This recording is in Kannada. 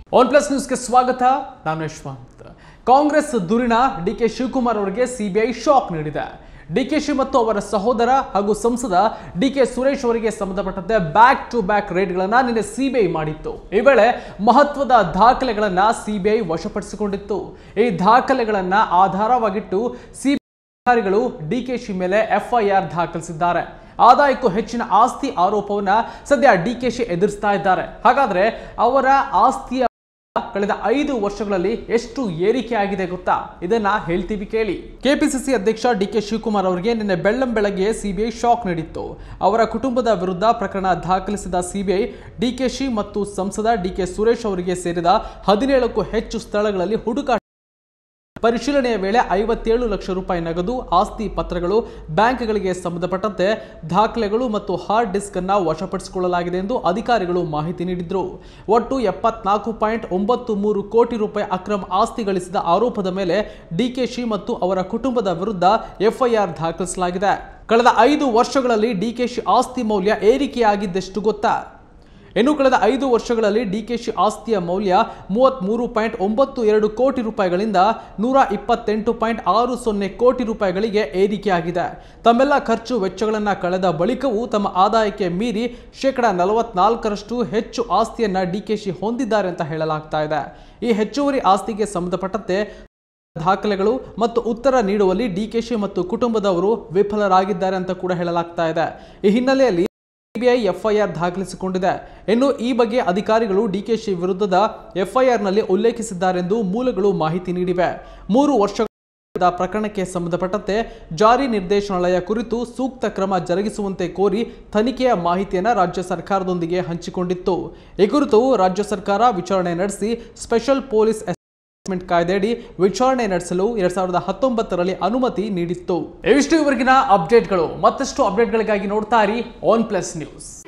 ಒನ್ ಪ್ಲಸ್ ನ್ಯೂಸ್ಗೆ ಸ್ವಾಗತ ನಾನು ಯಶವಂತ್ ಕಾಂಗ್ರೆಸ್ ಧುರಿಣ ಡಿ ಕೆ ಶಿವಕುಮಾರ್ ಅವರಿಗೆ ಸಿಬಿಐ ಶಾಕ್ ನೀಡಿದೆ ಡಿಕೆಶಿ ಮತ್ತು ಅವರ ಸಹೋದರ ಹಾಗೂ ಸಂಸದ ಡಿ ಕೆ ಸುರೇಶ್ ಅವರಿಗೆ ಸಂಬಂಧಪಟ್ಟಂತೆ ಬ್ಯಾಕ್ ಟು ಬ್ಯಾಕ್ ರೇಡ್ಗಳನ್ನ ನಿನ್ನೆ ಸಿಬಿಐ ಮಾಡಿತ್ತು ಈ ವೇಳೆ ಮಹತ್ವದ ದಾಖಲೆಗಳನ್ನ ಸಿಬಿಐ ವಶಪಡಿಸಿಕೊಂಡಿತ್ತು ಈ ದಾಖಲೆಗಳನ್ನ ಆಧಾರವಾಗಿಟ್ಟು ಸಿಬಿಐ ಅಧಿಕಾರಿಗಳು ಡಿಕೆಶಿ ಮೇಲೆ ಎಫ್ಐಆರ್ ದಾಖಲಿಸಿದ್ದಾರೆ ಆದಾಯಕ್ಕೂ ಹೆಚ್ಚಿನ ಆಸ್ತಿ ಆರೋಪವನ್ನ ಸದ್ಯ ಡಿಕೆಶಿ ಎದುರಿಸ್ತಾ ಇದ್ದಾರೆ ಹಾಗಾದ್ರೆ ಅವರ ಆಸ್ತಿಯ ಕಳೆದ ಐದು ವರ್ಷಗಳಲ್ಲಿ ಎಷ್ಟು ಏರಿಕೆ ಆಗಿದೆ ಗೊತ್ತಾ ಇದನ್ನ ಹೇಳ್ತೀವಿ ಕೇಳಿ ಕೆಪಿಸಿಸಿ ಅಧ್ಯಕ್ಷ ಡಿ ಕೆ ಶಿವಕುಮಾರ್ ಅವರಿಗೆ ನಿನ್ನೆ ಬೆಳ್ಳಂ ಬೆಳಗ್ಗೆ ಸಿಬಿಐ ಶಾಕ್ ನೀಡಿತ್ತು ಅವರ ಕುಟುಂಬದ ವಿರುದ್ಧ ಪ್ರಕರಣ ದಾಖಲಿಸಿದ ಸಿಬಿಐ ಡಿಕೆಶಿ ಮತ್ತು ಸಂಸದ ಡಿ ಕೆ ಸುರೇಶ್ ಅವರಿಗೆ ಸೇರಿದ ಹದಿನೇಳಕ್ಕೂ ಹೆಚ್ಚು ಸ್ಥಳಗಳಲ್ಲಿ ಹುಡುಕಾಟ ಪರಿಶೀಲನೆಯ ವೇಳೆ ಐವತ್ತೇಳು ಲಕ್ಷ ರೂಪಾಯಿ ನಗದು ಆಸ್ತಿ ಪತ್ರಗಳು ಬ್ಯಾಂಕ್ಗಳಿಗೆ ಸಂಬಂಧಪಟ್ಟಂತೆ ದಾಖಲೆಗಳು ಮತ್ತು ಹಾರ್ಡ್ ಡಿಸ್ಕ್ ಅನ್ನ ವಶಪಡಿಸಿಕೊಳ್ಳಲಾಗಿದೆ ಎಂದು ಅಧಿಕಾರಿಗಳು ಮಾಹಿತಿ ನೀಡಿದ್ರು ಒಟ್ಟು ಎಪ್ಪತ್ನಾಲ್ಕು ಪಾಯಿಂಟ್ ಒಂಬತ್ತು ಮೂರು ಕೋಟಿ ರೂಪಾಯಿ ಅಕ್ರಮ ಆಸ್ತಿ ಗಳಿಸಿದ ಆರೋಪದ ಮೇಲೆ ಡಿಕೆಶಿ ಮತ್ತು ಅವರ ಕುಟುಂಬದ ವಿರುದ್ಧ ಎಫ್ಐಆರ್ ದಾಖಲಿಸಲಾಗಿದೆ ಕಳೆದ ಐದು ವರ್ಷಗಳಲ್ಲಿ ಡಿಕೆಶಿ ಆಸ್ತಿ ಮೌಲ್ಯ ಏರಿಕೆಯಾಗಿದ್ದೆಷ್ಟು ಗೊತ್ತಾ ಇನ್ನು ಕಳೆದ ಐದು ವರ್ಷಗಳಲ್ಲಿ ಡಿಕೆಶಿ ಆಸ್ತಿಯ ಮೌಲ್ಯ ಮೂವತ್ತ್ಮೂರು ಪಾಯಿಂಟ್ ಒಂಬತ್ತು ಎರಡು ಕೋಟಿ ರೂಪಾಯಿಗಳಿಂದ ನೂರ ಇಪ್ಪತ್ತೆಂಟು ಪಾಯಿಂಟ್ ಆರು ಸೊನ್ನೆ ಕೋಟಿ ರೂಪಾಯಿಗಳಿಗೆ ಏರಿಕೆಯಾಗಿದೆ ತಮ್ಮೆಲ್ಲ ಖರ್ಚು ವೆಚ್ಚಗಳನ್ನು ಕಳೆದ ಬಳಿಕವೂ ತಮ್ಮ ಆದಾಯಕ್ಕೆ ಮೀರಿ ಶೇಕಡ ನಲವತ್ನಾಲ್ಕರಷ್ಟು ಹೆಚ್ಚು ಆಸ್ತಿಯನ್ನ ಡಿಕೆಶಿ ಹೊಂದಿದ್ದಾರೆ ಅಂತ ಹೇಳಲಾಗ್ತಾ ಇದೆ ಈ ಹೆಚ್ಚುವರಿ ಆಸ್ತಿಗೆ ಸಂಬಂಧಪಟ್ಟಂತೆ ದಾಖಲೆಗಳು ಮತ್ತು ಉತ್ತರ ನೀಡುವಲ್ಲಿ ಡಿಕೆಶಿ ಮತ್ತು ಕುಟುಂಬದವರು ವಿಫಲರಾಗಿದ್ದಾರೆ ಅಂತ ಕೂಡ ಹೇಳಲಾಗ್ತಾ ಇದೆ ಈ ಹಿನ್ನೆಲೆಯಲ್ಲಿ ಸಿಬಿಐ ಎಫ್ಐಆರ್ ದಾಖಲಿಸಿಕೊಂಡಿದೆ ಇನ್ನು ಈ ಬಗ್ಗೆ ಅಧಿಕಾರಿಗಳು ಡಿಕೆಶಿ ವಿರುದ್ಧದ ಎಫ್ಐಆರ್ನಲ್ಲಿ ಉಲ್ಲೇಖಿಸಿದ್ದಾರೆಂದು ಮೂಲಗಳು ಮಾಹಿತಿ ನೀಡಿವೆ ಮೂರು ವರ್ಷಗಳ ಪ್ರಕರಣಕ್ಕೆ ಸಂಬಂಧಪಟ್ಟಂತೆ ಜಾರಿ ನಿರ್ದೇಶನಾಲಯ ಕುರಿತು ಸೂಕ್ತ ಕ್ರಮ ಜರುಗಿಸುವಂತೆ ಕೋರಿ ತನಿಖೆಯ ಮಾಹಿತಿಯನ್ನು ರಾಜ್ಯ ಸರ್ಕಾರದೊಂದಿಗೆ ಹಂಚಿಕೊಂಡಿತ್ತು ಈ ಕುರಿತು ರಾಜ್ಯ ಸರ್ಕಾರ ವಿಚಾರಣೆ ನಡೆಸಿ ಸ್ಪೆಷಲ್ ಪೊಲೀಸ್ ಎನ್ಫೋರ್ಸ್ಮೆಂಟ್ ಕಾಯ್ದೆಯಡಿ ವಿಚಾರಣೆ ನಡೆಸಲು ಎರಡ್ ಸಾವಿರದ ಹತ್ತೊಂಬತ್ತರಲ್ಲಿ ಅನುಮತಿ ನೀಡಿತ್ತು ಇವಿಷ್ಟು ಇವರೆಗಿನ ಅಪ್ಡೇಟ್ಗಳು ಮತ್ತಷ್ಟು ಅಪ್ಡೇಟ್ಗಳಿಗಾಗಿ ನೋಡ್ತಾ ಇರಿ ಆನ್ ಪ್ಲಸ್ ನ್ಯೂಸ್